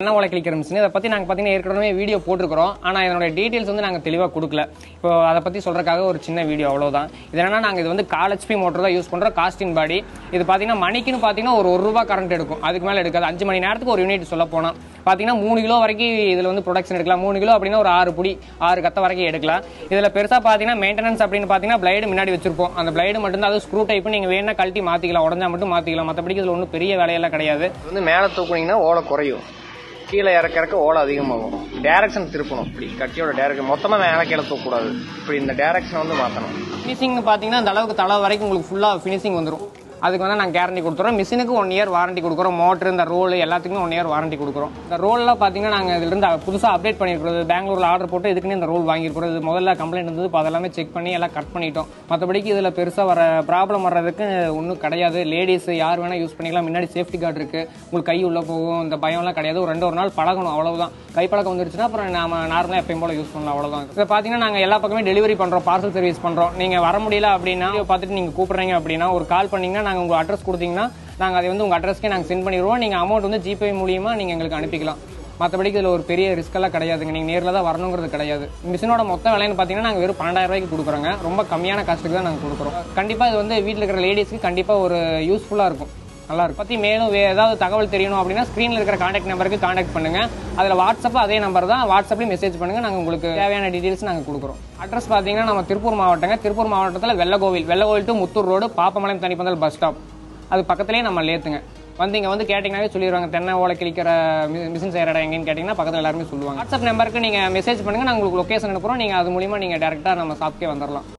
என்ன ஓலை கிளிக்கிற மிஷின் இதை பற்றி நாங்கள் பார்த்தீங்கன்னா ஏற்கனவே வீடியோ போட்டிருக்கிறோம் ஆனால் இதனுடைய டீட்டெயில்ஸ் வந்து நாங்கள் தெளிவாக கொடுக்கல இப்போ அதை பற்றி சொல்கிறக்காக ஒரு சின்ன வீடியோ அவ்வளோதான் இது என்னன்னா நாங்கள் இது வந்து கால் ஹெச்பி மோட்டர் தான் யூஸ் பண்ணுறோம் காஸ்டின் பாடி இது பார்த்தீங்கன்னா மணிக்குன்னு பார்த்தீங்கன்னா ஒரு ஒரு ரூபா கரண்ட் எடுக்கும் அதுக்கு மேலே எடுக்காது அஞ்சு மணி நேரத்துக்கு ஒரு யூனிட் சொல்ல போனால் பார்த்தீங்கன்னா மூணு கிலோ வரைக்கும் இதில் வந்து ப்ரொடக்ஷன் எடுக்கலாம் மூணு கிலோ அப்படின்னா ஒரு ஆறு புடி ஆறு கத்த வரைக்கும் எடுக்கலாம் இதில் பெருசாக பார்த்தீங்கன்னா மெயின்டெனன்ஸ் அப்படின்னு பார்த்தீங்கன்னா பிளைடு முன்னாடி வச்சிருப்போம் அந்த பிளைடு மட்டும் தான் அது ஸ்க்ரூ டைப் நீங்கள் வேணா கழட்டி மாற்றிக்கலாம் உடஞ்சா மட்டும் மாற்றிக்கலாம் மற்றபடிக்கு இதில் ஒன்றும் பெரிய வேலையெல்லாம் கிடையாது வந்து மேலே தூக்குனீங்கன்னா ஓலை குறையும் கீழே இறக்க இறக்க ஓலை அதிகமாகும் டேரக்ஷன் திருப்பணும் இப்படி கட்டியோட டேரக்ஷன் மொத்தமாக மேலே கீழே தூக்கக்கூடாது இப்படி இந்த டேரக்ஷன் வந்து மாற்றணும் ஃபினிஷிங் பார்த்தீங்கன்னா இந்த அளவுக்கு தலை வரைக்கும் உங்களுக்கு ஃபுல்லாக ஃபினிஷிங் வந்துடும் அதுக்கு வந்து நாங்கள் கேரண்டி கொடுத்துறோம் மிஷினுக்கு ஒன் இயர் வாரண்டி கொடுக்குறோம் மோட்டர் இந்த ரோல் எல்லாத்துக்குமே ஒன் இயர் வாரண்டி கொடுக்குறோம் இந்த ரோல்லாம் பார்த்தீங்கன்னா நாங்கள் இதுலேருந்து புதுசாக அப்டேட் பண்ணியிருக்கிறோம் பெங்களூரில் ஆர்டர் போட்டு இதுக்குன்னு இந்த ரோல் வாங்கியிருக்கிறோம் இது முதல்ல கம்ப்ளைண்ட் இருந்தது இப்போ அதெல்லாமே செக் பண்ணி எல்லாம் கட் பண்ணிட்டோம் மற்றபடிக்கு இதில் பெருசாக வர ப்ராப்ளம் வர்றதுக்கு ஒன்றும் கிடையாது லேடிஸ் யார் வேணால் யூஸ் பண்ணிக்கலாம் முன்னாடி சேஃப்டி கார்டு இருக்குது உங்களுக்கு கை உள்ளே போகும் இந்த பயம்லாம் கிடையாது ஒரு ரெண்டு ஒரு நாள் பழகணும் அவ்வளவுதான் கை பழக்கம் வந்துருச்சுன்னா அப்புறம் நாம நார்மலாக எப்பயும் போல யூஸ் பண்ணலாம் அவ்வளோதான் இதை பார்த்தீங்கன்னா நாங்கள் எல்லா பக்கமே டெலிவரி பண்ணுறோம் பார்சல் சர்வீஸ் பண்ணுறோம் நீங்கள் வர முடியல அப்படின்னா video பார்த்துட்டு நீங்கள் கூப்பிட்றீங்க அப்படின்னா ஒரு கால் பண்ணீங்கன்னா நாங்கள் உங்கள் அட்ரஸ் கொடுத்தீங்கன்னா நாங்கள் அதை வந்து உங்கள் அட்ரஸ்க்கே நாங்கள் சென்ட் பண்ணிடுவோம் நீங்கள் அமௌண்ட் வந்து ஜிபே மூலியமா நீங்கள் எங்களுக்கு அனுப்பிக்கலாம் மற்றபடிக்கு இதில் ஒரு பெரிய ரிஸ்க் எல்லாம் கிடையாதுங்க நீங்கள் நேரில் தான் வரணுங்கிறது கிடையாது மிஷினோட மொத்த விலைன்னு பார்த்தீங்கன்னா நாங்கள் வெறும் பன்னெண்டாயிரம் ரூபாய்க்கு கொடுக்குறோங்க ரொம்ப கம்மியான காஸ்ட்டுக்கு தான் நாங்கள் கொடுக்குறோம் கண்டிப்பாக இது வந்து வீட்டில் இருக்கிற லேடிஸ்க்கு கண்டிப்பாக ஒரு யூஸ்ஃபுல்லாக இருக்கும் நல்லா இருக்கும் பற்றி மேலும் வே ஏதாவது தகவல் தெரியணும் அப்படின்னா ஸ்க்ரீனில் இருக்கிற காண்டாக்ட் நம்பருக்கு காண்டாக்ட் பண்ணுங்க அதில் வாட்ஸ்அப் அதே நம்பர் தான் வாட்ஸ்அப்லேயும் மெசேஜ் பண்ணுங்க நாங்கள் உங்களுக்கு தேவையான டீட்டெயில்ஸ் நாங்கள் கொடுக்குறோம் அட்ரஸ் பார்த்தீங்கன்னா நம்ம திருப்பூர் மாவட்டங்க திருப்பூர் மாவட்டத்தில் Vellakovil Vellakovil to Muthur road Pappamalayam Thanipanthal bus stop அது பக்கத்துலேயே நம்ம லேத்துங்க வந்து இங்கே வந்து கேட்டிங்கனாவே சொல்லிடுவாங்க தென்னை ஓலை கிழிக்கிற மிஷின் செய்கிற இடம் எங்கேன்னு கேட்டிங்கன்னா பக்கத்தில் எல்லாருமே சொல்லுவாங்க வாட்ஸ்அப் நம்பருக்கு நீங்கள் மெசேஜ் பண்ணுங்கள் நாங்கள் உங்களுக்கு லொக்கேஷன் அனுப்புகிறோம் நீங்கள் அது மூலிமா நீங்கள் டேரெக்டாக நம்ம ஷாப்க்கே வந்துடலாம்